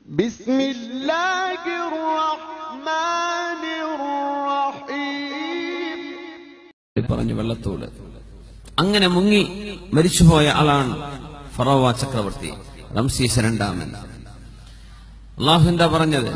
بسم الله الرحمن الرحيم പറഞ്ഞു വെള്ളത്തോട് അങ്ങനെ മുങ്ങി മരിച്ചുപോയ ആളാണ് ഫറോവ ചക്രവർത്തി റംസീസ് രണ്ടാമൻ അള്ളാഹു എന്താ പറഞ്ഞത്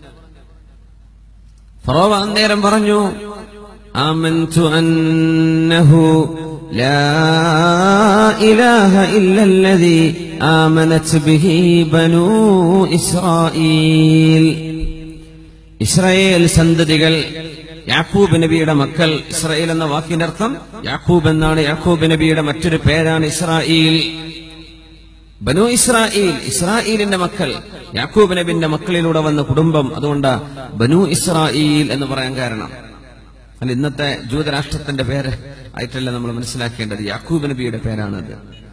ഫറോവ അന്നേരം പറഞ്ഞു آمنت أنه لا إله إلا الذي آمنت به بنو إسرائيل ഇസ്രായേൽ സന്തതികൾ യാക്കൂബ് നബിയുടെ മക്കൾ ഇസ്രായേൽ എന്ന വാക്കിന്റെ അർത്ഥം യാക്കൂബ് എന്നാണ് യാക്കൂബ് നബിയുടെ മറ്റൊരു പേരാണ് ഇസ്രായേൽ ബനു ഇസ്രായേൽ ഇസ്രായേലിന്റെ മക്കൾ യാക്കൂബ് നബിന്റെ മക്കളിലൂടെ വന്ന കുടുംബം അതുകൊണ്ട് ബനു ഇസ്രായേൽ എന്ന് പറയാൻ കാരണം അല്ല ഇന്നത്തെ ജൂതരാഷ്ട്രത്തിന്റെ പേര് ആയിട്ടല്ല നമ്മൾ മനസ്സിലാക്കേണ്ടത് യാക്കൂബ് നബിയുടെ പേരാണത്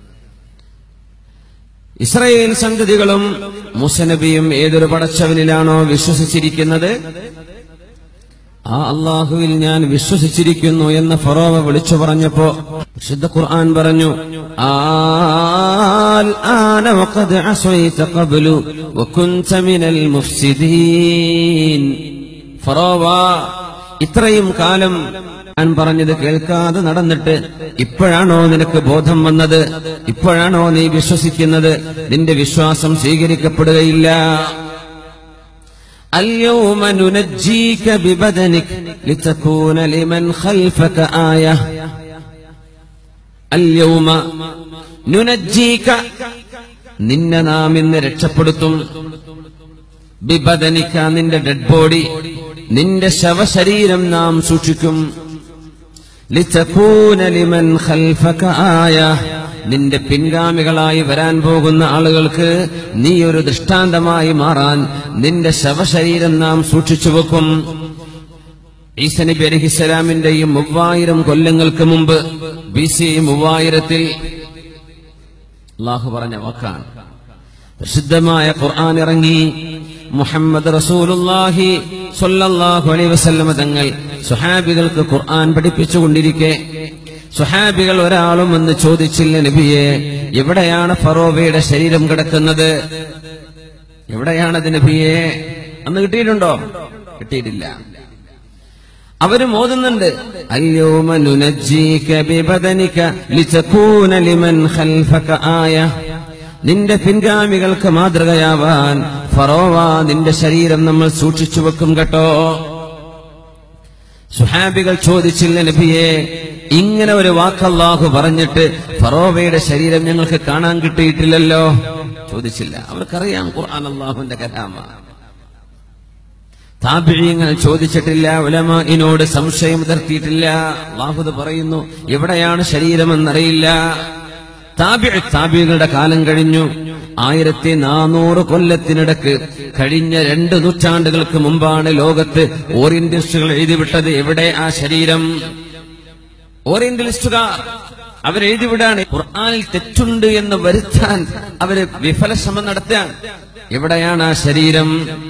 ഇസ്രയേൽ സംഗതികളും മുസനബിയും ഏതൊരു പടച്ചവനിലാണോ വിശ്വസിച്ചിരിക്കുന്നത് ആ അള്ളാഹുവിൽ ഞാൻ വിശ്വസിച്ചിരിക്കുന്നു എന്ന് ഫറോവ വിളിച്ചു പറഞ്ഞപ്പോ വിശുദ്ധ ഖുർആൻ പറഞ്ഞു ആൽ ആന വഖദ് അസൈത ഖബ്ലു വകുൻത മിനൽ മുഫ്സിദീൻ ഫറോവ ഇത്രയും കാലം ഞാൻ പറഞ്ഞത് കേൾക്കാതെ നടന്നിട്ട് ഇപ്പോഴാണോ നിനക്ക് ബോധം വന്നത് ഇപ്പോഴാണോ നീ വിശ്വസിക്കുന്നത് നിന്റെ വിശ്വാസം സ്വീകരിക്കപ്പെടുകയില്ല اليوم ننجيك ببدنك لتكون لمن خلفك آية اليوم ننجيك നിന്നെ നാം ഇന്ന് രക്ഷപ്പെടുത്തും ബിബദനിക്ക നിന്റെ ഡെഡ് ബോഡി നിന്റെ ശവശരീരം നാം സൂക്ഷിക്കും ലിതകൂന ലിമൻ ഖൽഫക ആയ നിന്റെ പിൻഗാമികളായി വരാൻ പോകുന്ന ആളുകൾക്ക് നീ ഒരു ദൃഷ്ടാന്തമായി മാറാൻ നിന്റെ ശവശരീരം നാം സൂക്ഷിച്ചു വെക്കും ഈസ നബി അലഹിസ്സലാമിന്റെയും മൂവായിരം കൊല്ലങ്ങൾക്ക് മുമ്പ് ബി സി മൂവായിരത്തിൽ അള്ളാഹു പറഞ്ഞ വാക്കാണ് പ്രസിദ്ധമായ ഖുർആൻ ഇറങ്ങി മുഹമ്മദ് റസൂലുള്ളാഹി സ്വല്ലല്ലാഹു അലൈഹി വസല്ലമ തങ്ങൾ സുഹാബികൾക്ക് ഖുർആൻ പഠിപ്പിച്ചുകൊണ്ടിരിക്കെ സുഹാബികൾ ഒരാളും എന്ന് ചോദിച്ചില്ല നബിയെ എവിടെയാണ് ഫറോവയുടെ ശരീരം കിടക്കുന്നത് എവിടെയാണത് നബിയെ അന്ന് കിട്ടിയിട്ടുണ്ടോ കിട്ടിയിട്ടില്ല അവരും ഓതുന്നുണ്ട് അല്യോമ നുനജ്ജീക ബിബദനിക ലിതകൂന ലിമൻ ഖൽഫക ആയ നിന്റെ പിൻഗാമികൾക്ക് മാതൃകയാവാൻ ഫറോവ നിന്റെ ശരീരം നമ്മൾ സൂക്ഷിച്ചു വെക്കും കേട്ടോ സുഹാബികൾ ചോദിച്ചില്ല നബിയെ ഇങ്ങനെ ഒരു വാക്കല്ലാഹു പറഞ്ഞിട്ട് ഫറോവയുടെ ശരീരം ഞങ്ങൾക്ക് കാണാൻ കിട്ടിയിട്ടില്ലല്ലോ ചോദിച്ചില്ല അവർക്കറിയാം ഖുർആൻ അള്ളാഹുവിന്റെ കലാമ താപിഴയങ്ങൾ ചോദിച്ചിട്ടില്ല ഉലമാനോട് സംശയം ഉതർത്തിയിട്ടില്ല അള്ളാഹുദ് പറയുന്നു എവിടെയാണ് ശരീരമെന്നറിയില്ല താബിഴ് താബികളുടെ കാലം കഴിഞ്ഞു ആയിരത്തി നാനൂറ് കൊല്ലത്തിനിടക്ക് കഴിഞ്ഞ രണ്ട് നൂറ്റാണ്ടുകൾക്ക് മുമ്പാണ് ലോകത്ത് ഓറിയന്റലിസ്റ്റുകൾ എഴുതിവിട്ടത് എവിടെ ആ ശരീരം ഓറിയന്റലിസ്റ്റുകാർ അവരെഴുതിവിടാണ് ഖുർആാനിൽ തെറ്റുണ്ട് എന്ന് വരുത്താൻ അവര് വിഫല ശ്രമം നടത്താൻ എവിടെയാണ് ആ ശരീരം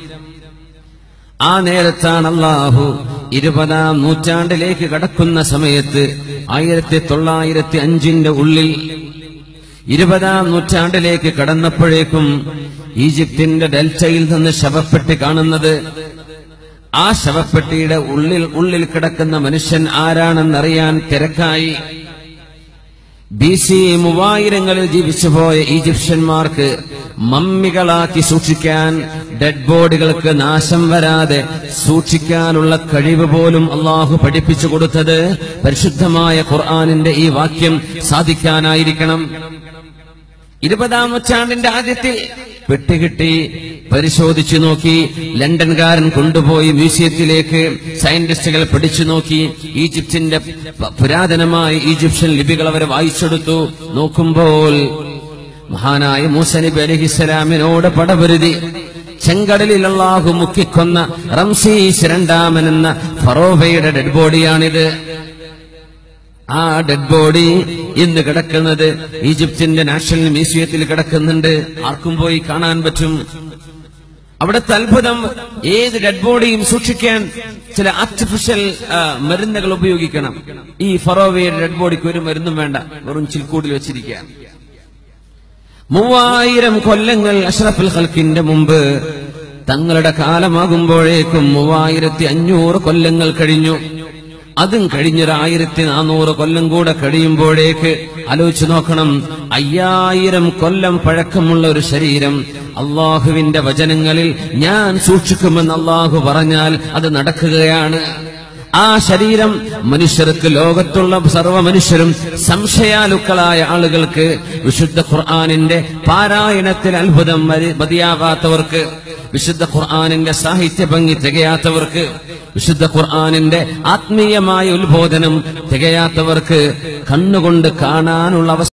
ആ നേരത്താണ് അള്ളാഹു ഇരുപതാം നൂറ്റാണ്ടിലേക്ക് കടക്കുന്ന സമയത്ത് ആയിരത്തി തൊള്ളായിരത്തി അഞ്ചിന്റെ ഉള്ളിൽ ഇരുപതാം നൂറ്റാണ്ടിലേക്ക് കടന്നപ്പോഴേക്കും ഈജിപ്തിന്റെ ഡെൽറ്റയിൽ നിന്ന് ശവപ്പെട്ടി കാണുന്നത് ആ ശവപ്പെട്ടിയുടെ ഉള്ളിൽ ഉള്ളിൽ കിടക്കുന്ന മനുഷ്യൻ ആരാണെന്നറിയാൻ തിരക്കായി ബി സി മൂവായിരങ്ങളിൽ ജീവിച്ചുപോയ ഈജിപ്ഷ്യന്മാർക്ക് മമ്മികളാക്കി സൂക്ഷിക്കാൻ ഡെഡ് ബോഡികൾക്ക് നാശം വരാതെ സൂക്ഷിക്കാനുള്ള കഴിവ് പോലും അള്ളാഹു പഠിപ്പിച്ചു കൊടുത്തത് പരിശുദ്ധമായ ഖുർആാനിന്റെ ഈ വാക്യം സാധിക്കാനായിരിക്കണം ഇരുപതാം നൂറ്റാണ്ടിന്റെ ആദ്യത്തിൽ പെട്ടുകിട്ടി പരിശോധിച്ചു നോക്കി ലണ്ടൻകാരൻ കൊണ്ടുപോയി മ്യൂസിയത്തിലേക്ക് സയന്റിസ്റ്റുകൾ പഠിച്ചു നോക്കി ഈജിപ്തിന്റെ പ- പുരാതനമായ ഈജിപ്ഷ്യൻ ലിപികൾ അവർ വായിച്ചെടുത്തു നോക്കുമ്പോൾ മഹാനായ മൂസനബി അലഹിസ്സലാമിനോട് പടപൊരുതി ചെങ്കടലിൽ അള്ളാഹു മുക്കിക്കൊന്ന റംസീസ് രണ്ടാമൻ എന്ന ഫറോവയുടെ ഡെഡ് ബോഡിയാണിത് ആ ഡെഡ് ബോഡി ഇന്ന് കിടക്കുന്നത് ഈജിപ്തിന്റെ നാഷണൽ മ്യൂസിയത്തിൽ കിടക്കുന്നുണ്ട് ആർക്കും പോയി കാണാൻ പറ്റും അവിടുത്തെ അത്ഭുതം ഏത് ഡെഡ് ബോഡിയും സൂക്ഷിക്കാൻ ചില ആർട്ടിഫിഷ്യൽ ആ, മരുന്നുകൾ ഉപയോഗിക്കണം ഈ ഫറോവയുടെ ഡെഡ് ബോഡിക്ക് ഒരു മരുന്നും വേണ്ട വെറും ചിൽക്കൂടിൽ വെച്ചിരിക്കുക മൂവായിരം കൊല്ലങ്ങൾ അഷ്റഫുൽ ഖൽക്കിന്റെ മുമ്പ് തങ്ങളുടെ കാലമാകുമ്പോഴേക്കും മൂവായിരത്തി അഞ്ഞൂറ് കൊല്ലങ്ങൾ കഴിഞ്ഞു അതും കഴിഞ്ഞൊരു ആയിരത്തി നാനൂറ് കൊല്ലം കൂടെ കഴിയുമ്പോഴേക്ക് ആലോചിച്ചു നോക്കണം അയ്യായിരം കൊല്ലം പഴക്കമുള്ള ഒരു ശരീരം അള്ളാഹുവിന്റെ വചനങ്ങളിൽ ഞാൻ സൂക്ഷിക്കുമെന്ന് അള്ളാഹു പറഞ്ഞാൽ അത് നടക്കുകയാണ് ആ ശരീരം മനുഷ്യർക്ക് ലോകത്തുള്ള സർവ്വ മനുഷ്യരും സംശയാലുക്കളായ ആളുകൾക്ക് വിശുദ്ധ ഖുർആാനിന്റെ പാരായണത്തിൽ അത്ഭുതം മതി- മതിയാവാത്തവർക്ക് വിശുദ്ധ ഖുർആാനിന്റെ സാഹിത്യ ഭംഗി തികയാത്തവർക്ക് വിശുദ്ധ ഖുർആാനിന്റെ ആത്മീയമായ ഉത്ബോധനം തികയാത്തവർക്ക് കണ്ണുകൊണ്ട് കാണാനുള്ള അവസരം